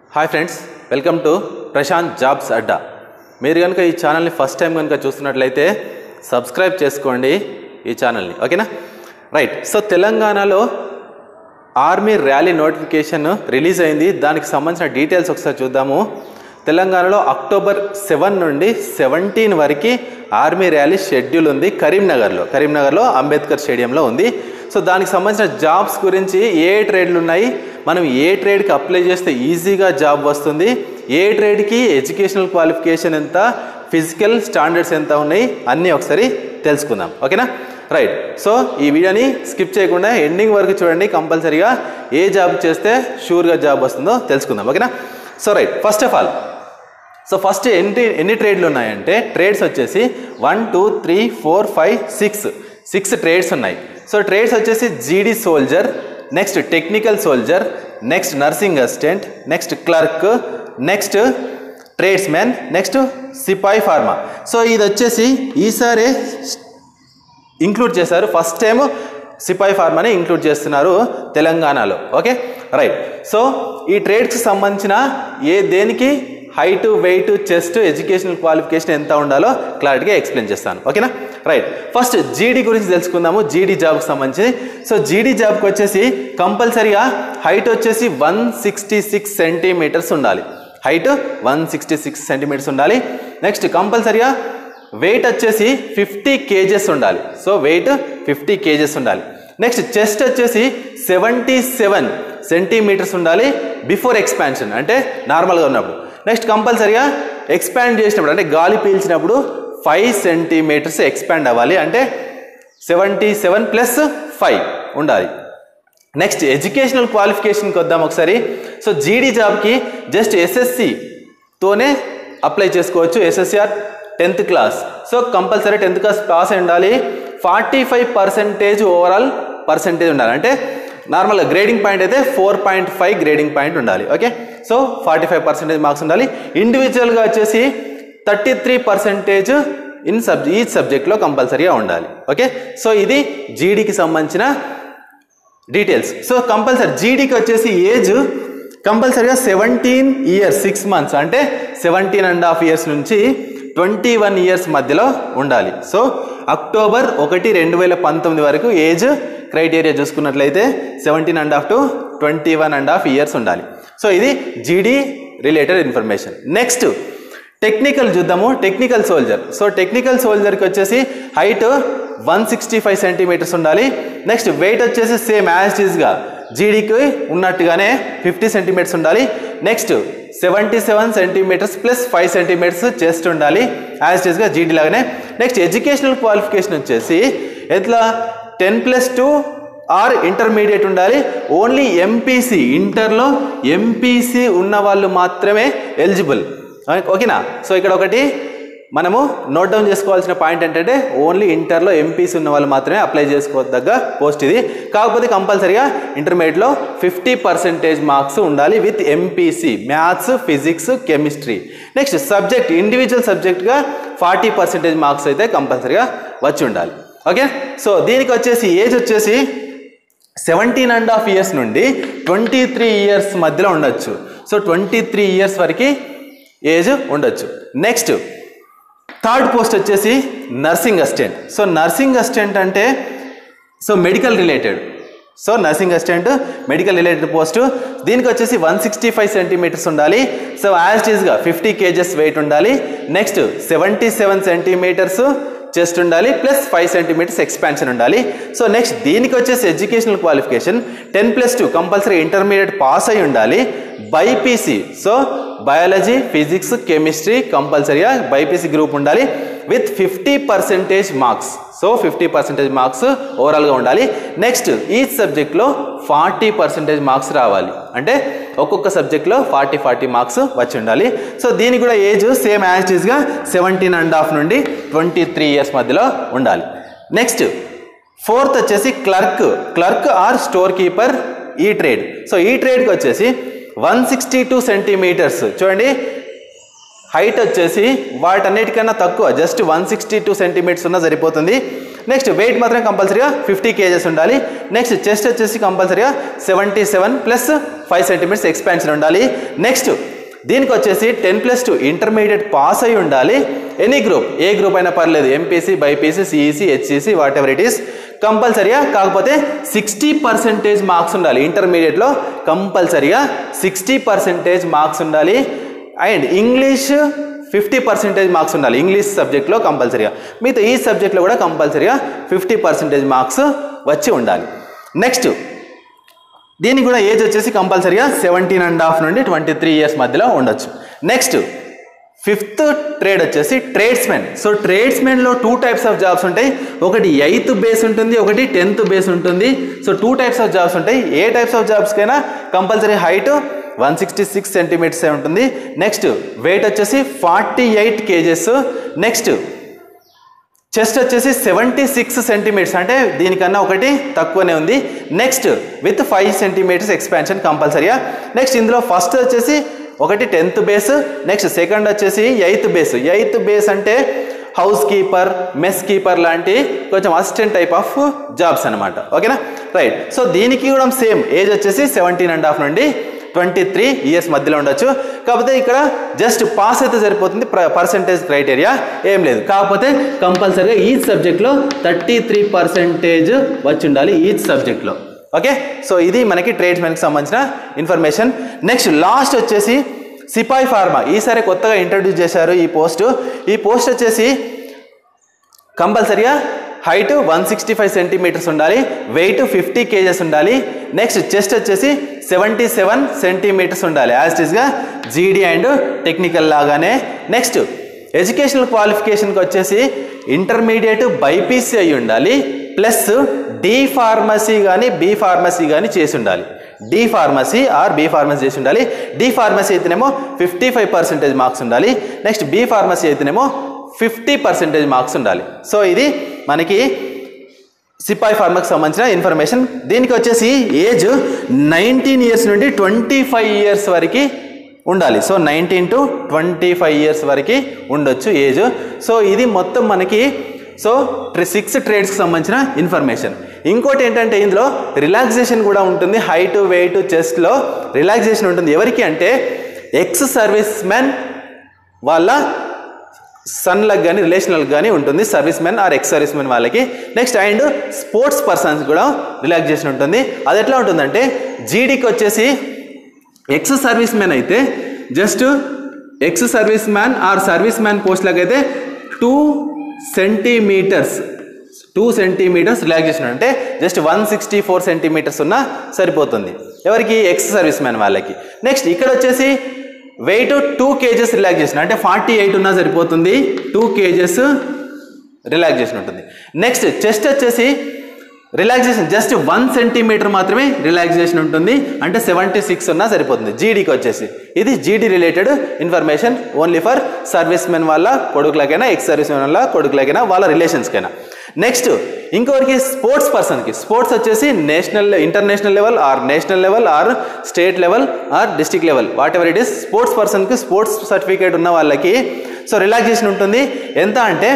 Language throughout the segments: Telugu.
hi friends welcome to Prashanth jobs అడ్డా మీరు కనుక ఈ ఛానల్ని ఫస్ట్ టైం కనుక చూస్తున్నట్లయితే సబ్స్క్రైబ్ చేసుకోండి ఈ ఛానల్ని ఓకేనా రైట్ సో తెలంగాణలో ఆర్మీ ర్యాలీ నోటిఫికేషన్ రిలీజ్ అయింది దానికి సంబంధించిన డీటెయిల్స్ ఒకసారి చూద్దాము తెలంగాణలో అక్టోబర్ సెవెన్ నుండి సెవెంటీన్ వరకు ఆర్మీ ర్యాలీ షెడ్యూల్ ఉంది కరీంనగర్లో కరీంనగర్లో అంబేద్కర్ స్టేడియంలో ఉంది సో దానికి సంబంధించిన జాబ్స్ గురించి ఏ ట్రేడ్లు ఉన్నాయి మనం ఏ ట్రేడ్కి అప్లై చేస్తే ఈజీగా జాబ్ వస్తుంది ఏ ట్రేడ్కి ఎడ్యుకేషనల్ క్వాలిఫికేషన్ ఎంత ఫిజికల్ స్టాండర్డ్స్ ఎంత ఉన్నాయి అన్నీ ఒకసారి తెలుసుకుందాం ఓకేనా రైట్ సో ఈ వీడియోని స్కిప్ చేయకుండా ఎండింగ్ వరకు చూడండి కంపల్సరీగా ఏ జాబ్ చేస్తే షూర్గా జాబ్ వస్తుందో తెలుసుకుందాం ఓకేనా so right first of all so first ఎన్ని ఎన్ని ట్రేడ్లు ఉన్నాయంటే ట్రేడ్స్ వచ్చేసి one two three four five six six trades ఉన్నాయి సో ట్రేడ్స్ వచ్చేసి GD soldier next technical soldier next nursing assistant next clerk next trades man next సిపాయి ఫార్మా సో ఇది వచ్చేసి ఈసారి ఇంక్లూడ్ చేశారు ఫస్ట్ టైం సిపాయి ఫార్మాని ఇంక్లూడ్ చేస్తున్నారు తెలంగాణలో ఓకే రైట్ సో ఈ ట్రేడ్స్కి సంబంధించిన ఏ దేనికి height weight chest educational qualification ఎంత ఉండాలో క్లారిటీగా ఎక్స్ప్లెయిన్ చేస్తాను ఓకేనా రైట్ ఫస్ట్ జీడీ గురించి తెలుసుకుందాము జీడీ జాబ్కి సంబంధించి సో జీడీ జాబ్కి వచ్చేసి కంపల్సరీగా హైట్ వచ్చేసి వన్ సిక్స్టీ సిక్స్ సెంటీమీటర్స్ ఉండాలి height one sixty six centimetres ఉండాలి నెక్స్ట్ కంపల్సరీగా వెయిట్ వచ్చేసి ఫిఫ్టీ కేజెస్ ఉండాలి సో వెయిట్ ఫిఫ్టీ కేజెస్ ఉండాలి నెక్స్ట్ చెస్ట్ వచ్చేసి సెవెంటీ సెవెన్ సెంటీమీటర్స్ ఉండాలి బిఫోర్ ఎక్స్పాన్షన్ అంటే నార్మల్గా ఉన్నప్పుడు నెక్స్ట్ కంపల్సరీగా ఎక్స్పాండ్ చేసినప్పుడు అంటే గాలి పీల్చినప్పుడు ఫైవ్ సెంటీమీటర్స్ ఎక్స్పాండ్ అవ్వాలి అంటే సెవెంటీ సెవెన్ ప్లస్ ఫైవ్ ఉండాలి నెక్స్ట్ ఎడ్యుకేషనల్ క్వాలిఫికేషన్కి వద్దాం ఒకసారి సో జీడీ జాబ్కి జస్ట్ ఎస్ఎస్సితోనే అప్లై చేసుకోవచ్చు SSC or tenth class so compulsory tenth class pass అయి ఉండాలి forty five percentage overall percentage ఉండాలి అంటే నార్మల్గా గ్రేడింగ్ పాయింట్ అయితే four point five grading point ఉండాలి okay so forty five percentage marks ఉండాలి ఇండివిజువల్గా వచ్చేసి thirty three percentage in sub ఈ సబ్జెక్ట్లో కంపల్సరీగా ఉండాలి ఓకే సో ఇది జీడీకి సంబంధించిన డీటెయిల్స్ సో కంపల్సరీ జీడీకి వచ్చేసి ఏజ్ కంపల్సరీగా సెవెంటీన్ ఇయర్స్ సిక్స్ మంత్స్ అంటే సెవెంటీన్ అండ్ హాఫ్ ఇయర్స్ నుంచి ట్వంటీ వన్ ఇయర్స్ మధ్యలో ఉండాలి సో అక్టోబర్ ఒకటి రెండు వేల పంతొమ్మిది వరకు ఏజ్ క్రైటీరియా చూసుకున్నట్లయితే seventeen and half to twenty one and half years ఉండాలి సో ఇది GD related information next technical చూద్దాము టెక్నికల్ సోల్జర్ సో టెక్నికల్ సోల్జర్కి వచ్చేసి height one sixty five centimetres ఉండాలి నెక్స్ట్ వెయిట్ వచ్చేసి సేమ్ యాజ్ టీజ్గా జీడీకి ఉన్నట్టుగానే ఫిఫ్టీ సెంటీమీటర్స్ ఉండాలి next seventy seven centimetres plus five centimetres chest ఉండాలి యాజ్ టీజ్గా జీడీ లాగానే నెక్స్ట్ ఎడ్యుకేషనల్ క్వాలిఫికేషన్ వచ్చేసి ఎట్లా ten plus two or intermediate ఉండాలి ఓన్లీ ఎంపీసీ ఇంటర్లో ఎంపీసీ ఉన్న వాళ్ళు మాత్రమే ఎలిజిబుల్ ఓకేనా సో ఇక్కడ ఒకటి మనము నోట్ డౌన్ చేసుకోవాల్సిన పాయింట్ ఏంటంటే ఓన్లీ ఇంటర్లో ఎంపీసీ ఉన్న వాళ్ళు మాత్రమే అప్లై చేసుకోదగ్గ పోస్ట్ ఇది కాకపోతే కంపల్సరీగా ఇంటర్మీడియట్లో ఫిఫ్టీ పర్సెంటేజ్ మార్క్స్ ఉండాలి with MPC maths physics chemistry next subject individual సబ్జెక్ట్గా ఫార్టీ పర్సెంటేజ్ మార్క్స్ అయితే కంపల్సరీగా వచ్చి ఉండాలి ఓకే సో దీనికి వచ్చేసి ఏజ్ వచ్చేసి సెవెంటీన్ అండ్ హాఫ్ ఇయర్స్ నుండి ట్వంటీ త్రీ ఇయర్స్ మధ్యలో ఉండొచ్చు సో ట్వంటీ త్రీ ఇయర్స్ వరకు ఏజ్ ఉండొచ్చు నెక్స్ట్ థర్డ్ పోస్ట్ వచ్చేసి nursing assistant so nursing assistant అంటే so medical related so nursing assistant medical related post దీనికి వచ్చేసి వన్ సిక్స్టీ ఫైవ్ సెంటీమీటర్స్ ఉండాలి సో యాజ్ టీజ్గా ఫిఫ్టీ కేజెస్ వెయిట్ ఉండాలి next seventy seven centimetres chest ఉండాలి ప్లస్ ఫైవ్ సెంటీమీటర్స్ ఎక్స్పాన్షన్ ఉండాలి సో నెక్స్ట్ దీనికి వచ్చేసి educational qualification ten plus two compulsory intermediate pass అయి ఉండాలి BiPC so biology physics chemistry కంపల్సరీగా బైపీసీ గ్రూప్ ఉండాలి with fifty percentage marks so fifty percentage marks ఓవరాల్గా ఉండాలి నెక్స్ట్ ఈ సబ్జెక్ట్లో ఫార్టీ పర్సెంటేజ్ మార్క్స్ రావాలి అంటే ఒక్కొక్క సబ్జెక్ట్లో ఫార్టీ ఫార్టీ మార్క్స్ వచ్చి ఉండాలి సో దీనికి కూడా ఏజ్ సేమ్ యాజ్ ఈజ్గా సెవెంటీన్ అండ్ హాఫ్ నుండి ట్వంటీ త్రీ ఇయర్స్ మధ్యలో ఉండాలి నెక్స్ట్ ఫోర్త్ వచ్చేసి clerk clerk or store keeper ఈ ట్రేడ్ సో ఈ ట్రేడ్కి వచ్చేసి వన్ సిక్స్టీ టూ సెంటీమీటర్స్ చూడండి హైట్ వచ్చేసి వాటన్నిటికన్నా తక్కువ just one sixty two centimetres ఉన్నా సరిపోతుంది నెక్స్ట్ వెయిట్ మాత్రం కంపల్సరీగా ఫిఫ్టీ కేజెస్ ఉండాలి నెక్స్ట్ చెస్ట్ వచ్చేసి కంపల్సరీగా seventy seven plus five centimetres expansion ఉండాలి నెక్స్ట్ దీనికి వచ్చేసి ten plus two intermediate pass అయి ఉండాలి ఎనీ గ్రూప్ ఏ గ్రూప్ అయినా పర్లేదు MPC BiPC CEC HCC whatever it is కంపల్సరీగా కాకపోతే సిక్స్టీ పర్సెంటేజ్ మార్క్స్ ఉండాలి ఇంటర్మీడియట్లో కంపల్సరీగా సిక్స్టీ పర్సెంటేజ్ మార్క్స్ ఉండాలి and English fifty percentage marks ఉండాలి ఇంగ్లీష్ సబ్జెక్ట్లో కంపల్సరీగా మిగతా ఈ సబ్జెక్ట్లో కూడా కంపల్సరీగా ఫిఫ్టీ పర్సెంటేజ్ మార్క్స్ వచ్చి ఉండాలి నెక్స్ట్ దీనికి కూడా ఏజ్ వచ్చేసి కంపల్సరీగా సెవెంటీన్ అండ్ హాఫ్ నుండి ట్వంటీ త్రీ ఇయర్స్ మధ్యలో ఉండొచ్చు నెక్స్ట్ ఫిఫ్త్ ట్రేడ్ వచ్చేసి ట్రేడ్స్మెన్ సో ట్రేడ్స్మెన్లో టూ టైప్స్ ఆఫ్ జాబ్స్ ఉంటాయి ఒకటి ఎయిత్ బేస్ ఉంటుంది ఒకటి టెన్త్ బేస్ ఉంటుంది so two types of jobs ఉంటాయి ఏ టైప్స్ ఆఫ్ జాబ్స్కైనా compulsory height one sixty six centimetres ఉంటుంది నెక్స్ట్ వెయిట్ వచ్చేసి forty eight kgs next chest వచ్చేసి సెవెంటీ సిక్స్ సెంటీమీటర్స్ అంటే దీనికన్నా ఒకటి తక్కువనే ఉంది next with five centimetres expansion కంపల్సరీగా నెక్స్ట్ ఇందులో ఫస్ట్ వచ్చేసి ఒకటి టెన్త్ బేస్ నెక్స్ట్ సెకండ్ వచ్చేసి ఎయిత్ బేస్ ఎయిత్ బేస్ అంటే హౌస్ కీపర్ మెస్ కీపర్ లాంటి కొంచెం అసిస్టెంట్ టైప్ ఆఫ్ జాబ్స్ అనమాట ఓకేనా రైట్ సో దీనికి కూడా సేమ్ ఏజ్ వచ్చేసి సెవెంటీన్ అండ్ హాఫ్ నుండి ట్వంటీ త్రీ ఇయర్స్ మధ్యలో ఉండొచ్చు కాకపోతే ఇక్కడ జస్ట్ పాస్ అయితే సరిపోతుంది పర్సంటేజ్ క్రైటీరియా ఏం లేదు కాకపోతే కంపల్సరీగా ఈచ్ సబ్జెక్ట్లో థర్టీ త్రీ పర్సెంటేజ్ వచ్చి ఉండాలి ఈచ్ సబ్జెక్ట్లో ఓకే సో ఇది మనకి ట్రేడ్స్మెన్కి సంబంధించిన ఇన్ఫర్మేషన్ నెక్స్ట్ లాస్ట్ వచ్చేసి సిపాయి ఫార్మా ఈసారి కొత్తగా ఇంట్రడ్యూస్ చేశారు ఈ పోస్ట్ ఈ పోస్ట్ వచ్చేసి కంపల్సరీగా height one sixty five centimetres ఉండాలి వెయిట్ ఫిఫ్టీ కేజెస్ ఉండాలి నెక్స్ట్ చెస్ట్ వచ్చేసి సెవెంటీ సెవెన్ సెంటీమీటర్స్ ఉండాలి యాజ్ ఇట్ ఈస్గా జీడీ అండ్ టెక్నికల్ లాగానే నెక్స్ట్ ఎడ్యుకేషనల్ క్వాలిఫికేషన్కి వచ్చేసి ఇంటర్మీడియట్ బైపీసీ అయి ఉండాలి ప్లస్ డి ఫార్మసీ కానీ బి ఫార్మసీ కానీ చేసి ఉండాలి D pharmacy or B pharmacy చేసి ఉండాలి డి ఫార్మసీ అయితేనేమో ఫిఫ్టీ ఫైవ్ పర్సెంటేజ్ మార్క్స్ ఉండాలి నెక్స్ట్ బి ఫార్మసీ అయితేనేమో ఫిఫ్టీ పర్సెంటేజ్ మార్క్స్ ఉండాలి సో ఇది మనకి సిపాయి ఫార్మాకి సంబంధించిన ఇన్ఫర్మేషన్ దీనికి వచ్చేసి ఏజ్ నైన్టీన్ ఇయర్స్ నుండి ట్వంటీ ఫైవ్ ఇయర్స్ వరకు ఉండాలి so nineteen to twenty five years వరకు ఉండొచ్చు ఏజ్ సో ఇది మొత్తం మనకి సో సిక్స్ ట్రేడ్స్కి సంబంధించిన ఇన్ఫర్మేషన్ ఇంకోటి ఏంటంటే ఇందులో రిలాక్సేషన్ కూడా ఉంటుంది హైట్ వెయిట్ చెస్ట్లో రిలాక్సేషన్ ఉంటుంది ఎవరికి అంటే ఎక్స్ సర్వీస్ మ్యాన్ వాళ్ళ సన్లకు కానీ రిలేషనల్కి కానీ ఉంటుంది service men or ex service men వాళ్ళకి నెక్స్ట్ అండ్ స్పోర్ట్స్ పర్సన్స్ కూడా రిలాక్సేషన్ ఉంటుంది అది ఎట్లా ఉంటుందంటే జీడీకి వచ్చేసి ఎక్స్ సర్వీస్ మ్యాన్ అయితే just ex service man or service man పోస్ట్లకు అయితే two centimetres two centimetres relaxation అంటే just one sixty four centimetres ఉన్నా సరిపోతుంది ఎవరికి ఎక్స్ సర్వీస్ మ్యాన్ వాళ్ళకి నెక్స్ట్ ఇక్కడ వచ్చేసి వెయిట్ టూ కేజెస్ రిలాక్సేషన్ అంటే ఫార్టీ ఎయిట్ ఉన్నా సరిపోతుంది టూ కేజెస్ రిలాక్సేషన్ ఉంటుంది నెక్స్ట్ చెస్ట్ వచ్చేసి రిలాక్సేషన్ జస్ట్ వన్ సెంటీమీటర్ మాత్రమే రిలాక్సేషన్ ఉంటుంది అంటే సెవెంటీ సిక్స్ ఉన్నా సరిపోతుంది జీడీకి వచ్చేసి ఇది GD related information only for service men వాళ్ళ కొడుకులకైనా ఎక్స్ సర్వీస్ మెన్ వాళ్ళ కొడుకులకైనా వాళ్ళ రిలేషన్స్కైనా నెక్స్ట్ ఇంకొకరికి స్పోర్ట్స్ పర్సన్కి స్పోర్ట్స్ వచ్చేసి national international level or national level or state level or district level whatever it is sports పర్సన్కి స్పోర్ట్స్ సర్టిఫికేట్ ఉన్న వాళ్ళకి సో రిలాక్సేషన్ ఉంటుంది ఎంత అంటే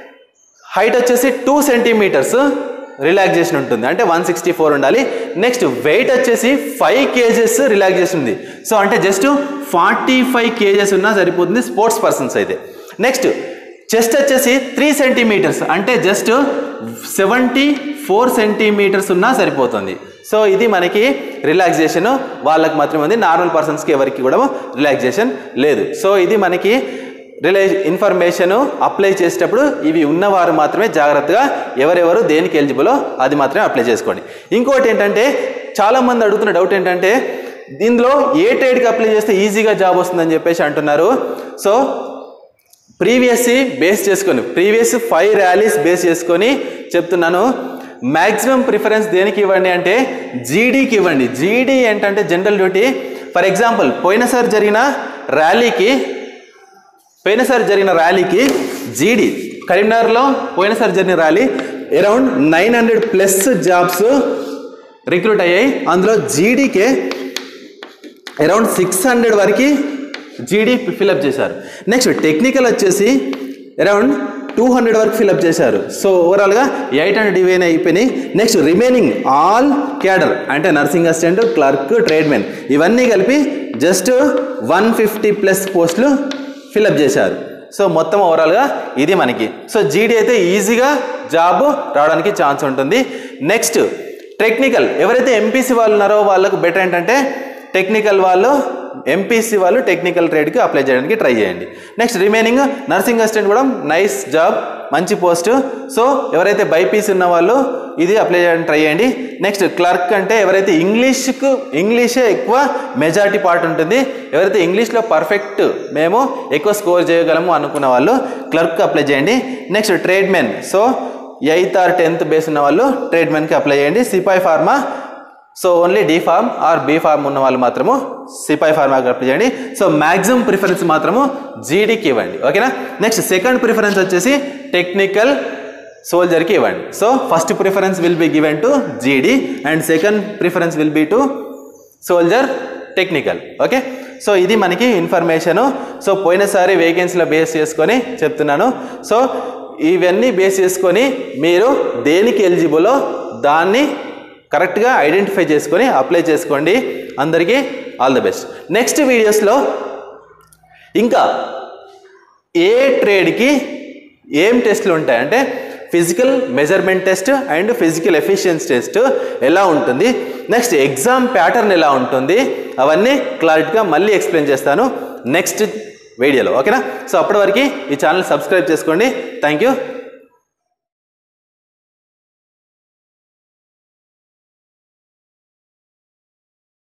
హైట్ వచ్చేసి టూ సెంటీమీటర్స్ రిలాక్సేషన్ ఉంటుంది అంటే వన్ సిక్స్టీ ఫోర్ ఉండాలి నెక్స్ట్ వెయిట్ వచ్చేసి ఫైవ్ కేజెస్ రిలాక్సేషన్ ఉంది సో అంటే జస్ట్ ఫార్టీ ఫైవ్ కేజెస్ ఉన్నా సరిపోతుంది స్పోర్ట్స్ పర్సన్స్ అయితే నెక్స్ట్ చెస్ట్ వచ్చేసి త్రీ సెంటీమీటర్స్ అంటే జస్ట్ సెవెంటీ ఫోర్ సెంటీమీటర్స్ ఉన్నా సరిపోతుంది సో ఇది మనకి రిలాక్సేషన్ వాళ్ళకి మాత్రమే ఉంది నార్మల్ పర్సన్స్కి ఎవరికి కూడా రిలాక్సేషన్ లేదు సో ఇది మనకి రిలే ఇన్ఫర్మేషన్ అప్లై చేసేటప్పుడు ఇవి ఉన్నవారు మాత్రమే జాగ్రత్తగా ఎవరెవరు దేనికి ఎలిజిబులో అది మాత్రమే అప్లై చేసుకోండి ఇంకోటి ఏంటంటే చాలామంది అడుగుతున్న డౌట్ ఏంటంటే దీనిలో ఏ ట్రేడ్కి అప్లై చేస్తే ఈజీగా జాబ్ వస్తుందని చెప్పేసి అంటున్నారు సో ప్రీవియస్ బేస్ చేసుకొని ప్రీవియస్ ఫైవ్ ర్యాలీస్ బేస్ చేసుకొని చెప్తున్నాను మ్యాక్సిమం ప్రిఫరెన్స్ దేనికి ఇవ్వండి అంటే జీడీకి ఇవ్వండి జీడీ ఏంటంటే జనరల్ డ్యూటీ ఫర్ ఎగ్జాంపుల్ పోయినసారి జరిగిన ర్యాలీకి పోయినసారి జరిగిన ర్యాలీకి జీడీ కరీంనగర్లో పోయినసారి జరిగిన rally around nine hundred plus jobs recruit అయ్యాయి అందులో జీడీకే అరౌండ్ సిక్స్ హండ్రెడ్ వరకు జీడీ ఫిలప్ చేశారు నెక్స్ట్ టెక్నికల్ వచ్చేసి అరౌండ్ టూ హండ్రెడ్ వరకు ఫిల్అప్ చేశారు సో ఓవరాల్గా ఎయిట్ హండ్రెడ్ ఇవేనే అయిపోయినాయి నెక్స్ట్ రిమైనింగ్ ఆల్ క్యాడర్ అంటే నర్సింగ్ అసిస్టెంట్ క్లర్క్ ట్రేడ్మెన్ ఇవన్నీ కలిపి జస్ట్ వన్ ఫిఫ్టీ ప్లస్ పోస్టులు ఫిల్అప్ చేశారు సో మొత్తం ఓవరాల్గా ఇది మనకి సో జీడీ అయితే ఈజీగా జాబ్ రావడానికి ఛాన్స్ ఉంటుంది నెక్స్ట్ టెక్నికల్ ఎవరైతే ఎంపీసీ వాళ్ళు ఉన్నారో వాళ్ళకు బెటర్ ఏంటంటే టెక్నికల్ వాళ్ళు ఎంపీసీ వాళ్ళు టెక్నికల్ ట్రేడ్కి అప్లై చేయడానికి ట్రై చేయండి నెక్స్ట్ రిమైనింగ్ నర్సింగ్ అసిస్టెంట్ కూడా నైస్ జాబ్ మంచి పోస్ట్ సో ఎవరైతే బైపీసీ ఉన్న వాళ్ళు ఇది అప్లై చేయడానికి ట్రై చేయండి నెక్స్ట్ క్లర్క్ అంటే ఎవరైతే ఇంగ్లీష్కు ఇంగ్లీషే ఎక్కువ మెజారిటీ పార్ట్ ఉంటుంది ఎవరైతే ఇంగ్లీష్లో పర్ఫెక్ట్ మేము ఎక్కువ స్కోర్ చేయగలము అనుకున్న వాళ్ళు క్లర్క్ అప్లై చేయండి next tradesmen so eighth or tenth base ఉన్న వాళ్ళు ట్రేడ్మెన్కి అప్లై చేయండి సిపాయి pharma so only D pharm or B pharm ఉన్న వాళ్ళు మాత్రము సిపాయి ఫార్మాకి అప్లై చేయండి సో మ్యాక్సిమం ప్రిఫరెన్స్ మాత్రము జీడీకి ఇవ్వండి ఓకేనా నెక్స్ట్ సెకండ్ ప్రిఫరెన్స్ వచ్చేసి టెక్నికల్ సోల్జర్కి ఇవ్వండి so first preference will be given to GD and second preference will be to soldier technical okay so ఇది మనకి ఇన్ఫర్మేషను సో పోయినసారి వేకెన్సీలో బేస్ చేసుకొని చెప్తున్నాను సో ఇవన్నీ బేస్ చేసుకొని మీరు దేనికి ఎలిజిబులో దాన్ని కరెక్ట్గా ఐడెంటిఫై చేసుకొని అప్లై చేసుకోండి అందరికీ ఆల్ ది బెస్ట్ నెక్స్ట్ వీడియోస్లో ఇంకా ఏ ట్రేడ్కి ఏం టెస్ట్లు ఉంటాయంటే physical measurement test and physical efficiency test ఎలా ఉంటుంది నెక్స్ట్ ఎగ్జామ్ ప్యాటర్న్ ఎలా ఉంటుంది అవన్నీ క్లారిటీగా మళ్ళీ ఎక్స్ప్లెయిన్ చేస్తాను నెక్స్ట్ వీడియోలో ఓకేనా సో అప్పటి వరకు ఈ ఛానల్ సబ్స్క్రైబ్ చేసుకోండి థ్యాంక్ యూ